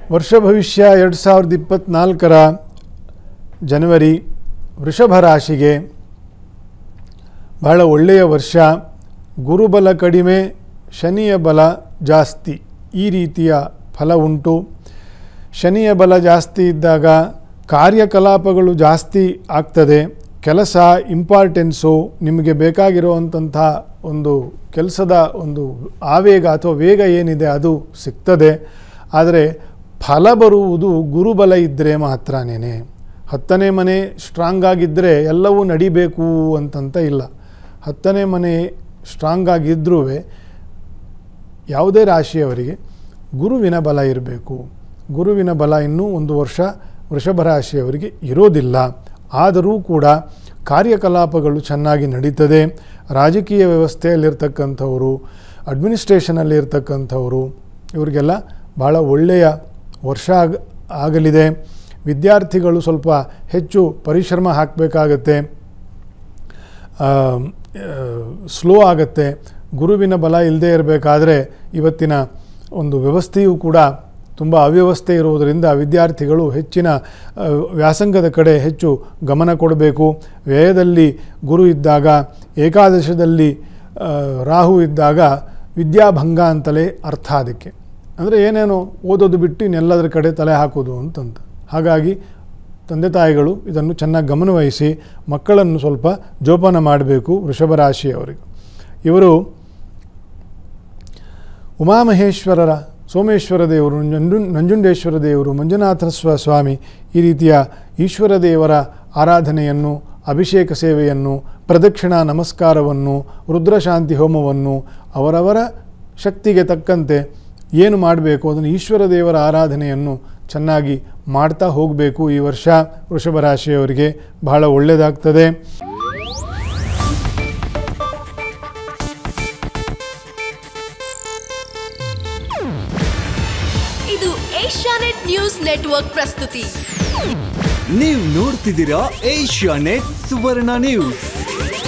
ವರ್ಷ ಭವಿಷ್ಯ ಎರಡು ಸಾವಿರದ ಇಪ್ಪತ್ತ್ನಾಲ್ಕರ ಜನವರಿ ವೃಷಭ ರಾಶಿಗೆ ಬಹಳ ಒಳ್ಳೆಯ ವರ್ಷ ಗುರುಬಲ ಕಡಿಮೆ ಶನಿಯ ಬಲ ಜಾಸ್ತಿ ಈ ರೀತಿಯ ಫಲ ಉಂಟು ಶನಿಯ ಬಲ ಜಾಸ್ತಿ ಇದ್ದಾಗ ಕಾರ್ಯಕಲಾಪಗಳು ಜಾಸ್ತಿ ಆಗ್ತದೆ ಕೆಲಸ ಇಂಪಾರ್ಟೆನ್ಸು ನಿಮಗೆ ಬೇಕಾಗಿರುವಂಥ ಒಂದು ಕೆಲಸದ ಒಂದು ಆವೇಗ ಅಥವಾ ವೇಗ ಏನಿದೆ ಅದು ಸಿಗ್ತದೆ ಆದರೆ ಫಲ ಬರುವುದು ಗುರುಬಲ ಇದ್ದರೆ ಮಾತ್ರನೇ ಹತ್ತನೇ ಮನೆ ಸ್ಟ್ರಾಂಗ್ ಆಗಿದ್ದರೆ ಎಲ್ಲವೂ ನಡಿಬೇಕು ಅಂತಂತ ಇಲ್ಲ ಹತ್ತನೇ ಮನೆ ಸ್ಟ್ರಾಂಗ್ ಆಗಿದ್ದರೂ ಯಾವುದೇ ರಾಶಿಯವರಿಗೆ ಗುರುವಿನ ಬಲ ಇರಬೇಕು ಗುರುವಿನ ಬಲ ಇನ್ನೂ ಒಂದು ವರ್ಷ ವೃಷಭ ರಾಶಿಯವರಿಗೆ ಇರೋದಿಲ್ಲ ಆದರೂ ಕೂಡ ಕಾರ್ಯಕಲಾಪಗಳು ಚೆನ್ನಾಗಿ ನಡೀತದೆ ರಾಜಕೀಯ ವ್ಯವಸ್ಥೆಯಲ್ಲಿರ್ತಕ್ಕಂಥವರು ಅಡ್ಮಿನಿಸ್ಟ್ರೇಷನಲ್ಲಿ ಇರ್ತಕ್ಕಂಥವರು ಇವರಿಗೆಲ್ಲ ಭಾಳ ಒಳ್ಳೆಯ ವರ್ಷ ಆಗ ಆಗಲಿದೆ ವಿದ್ಯಾರ್ಥಿಗಳು ಸ್ವಲ್ಪ ಹೆಚ್ಚು ಪರಿಶ್ರಮ ಹಾಕಬೇಕಾಗತ್ತೆ ಸ್ಲೋ ಆಗುತ್ತೆ ಗುರುವಿನ ಬಲ ಇಲ್ಲದೇ ಇರಬೇಕಾದ್ರೆ ಇವತ್ತಿನ ಒಂದು ವ್ಯವಸ್ಥೆಯೂ ಕೂಡ ತುಂಬ ಅವ್ಯವಸ್ಥೆ ಇರುವುದರಿಂದ ವಿದ್ಯಾರ್ಥಿಗಳು ಹೆಚ್ಚಿನ ಆ, ವ್ಯಾಸಂಗದ ಕಡೆ ಹೆಚ್ಚು ಗಮನ ಕೊಡಬೇಕು ವ್ಯಯದಲ್ಲಿ ಗುರು ಇದ್ದಾಗ ಏಕಾದಶದಲ್ಲಿ ಆ, ರಾಹು ಇದ್ದಾಗ ವಿದ್ಯಾಭಂಗ ಅಂತಲೇ ಅರ್ಥ ಅದಕ್ಕೆ ಅಂದರೆ ಏನೇನೋ ಓದೋದು ಬಿಟ್ಟು ಇನ್ನೆಲ್ಲದರ ಕಡೆ ತಲೆ ಹಾಕೋದು ಅಂತಂತ ಹಾಗಾಗಿ ತಂದೆ ತಾಯಿಗಳು ಇದನ್ನು ಚೆನ್ನಾಗಿ ಗಮನವಹಿಸಿ ಮಕ್ಕಳನ್ನು ಸ್ವಲ್ಪ ಜೋಪಾನ ಮಾಡಬೇಕು ವೃಷಭ ರಾಶಿಯವರಿಗೆ ಇವರು ಉಮಾಮಹೇಶ್ವರರ ಸೋಮೇಶ್ವರ ದೇವರು ನಂಜು ನಂಜುಂಡೇಶ್ವರ ದೇವರು ಮಂಜುನಾಥ ಸ್ವ ಸ್ವಾಮಿ ಈ ರೀತಿಯ ಈಶ್ವರ ದೇವರ ಆರಾಧನೆಯನ್ನು ಅಭಿಷೇಕ ಸೇವೆಯನ್ನು ಪ್ರದಕ್ಷಿಣಾ ನಮಸ್ಕಾರವನ್ನು ರುದ್ರಶಾಂತಿ ಹೋಮವನ್ನು ಅವರವರ ಶಕ್ತಿಗೆ ತಕ್ಕಂತೆ ಏನು ಮಾಡಬೇಕು ಅದನ್ನು ಈಶ್ವರ ದೇವರ ಆರಾಧನೆಯನ್ನು ಚೆನ್ನಾಗಿ ಮಾಡ್ತಾ ಹೋಗಬೇಕು ಈ ವರ್ಷ ವೃಷಭ ರಾಶಿಯವರಿಗೆ ಬಹಳ ಒಳ್ಳೆಯದಾಗ್ತದೆ ಇದು ಏಷ್ಯಾನೆಟ್ ನ್ಯೂಸ್ ನೆಟ್ವರ್ಕ್ ಪ್ರಸ್ತುತಿ ನೀವು ನೋಡ್ತಿದ್ದೀರಾ ಏಷ್ಯಾ ನೆಟ್ ಸುವರ್ಣ ನ್ಯೂಸ್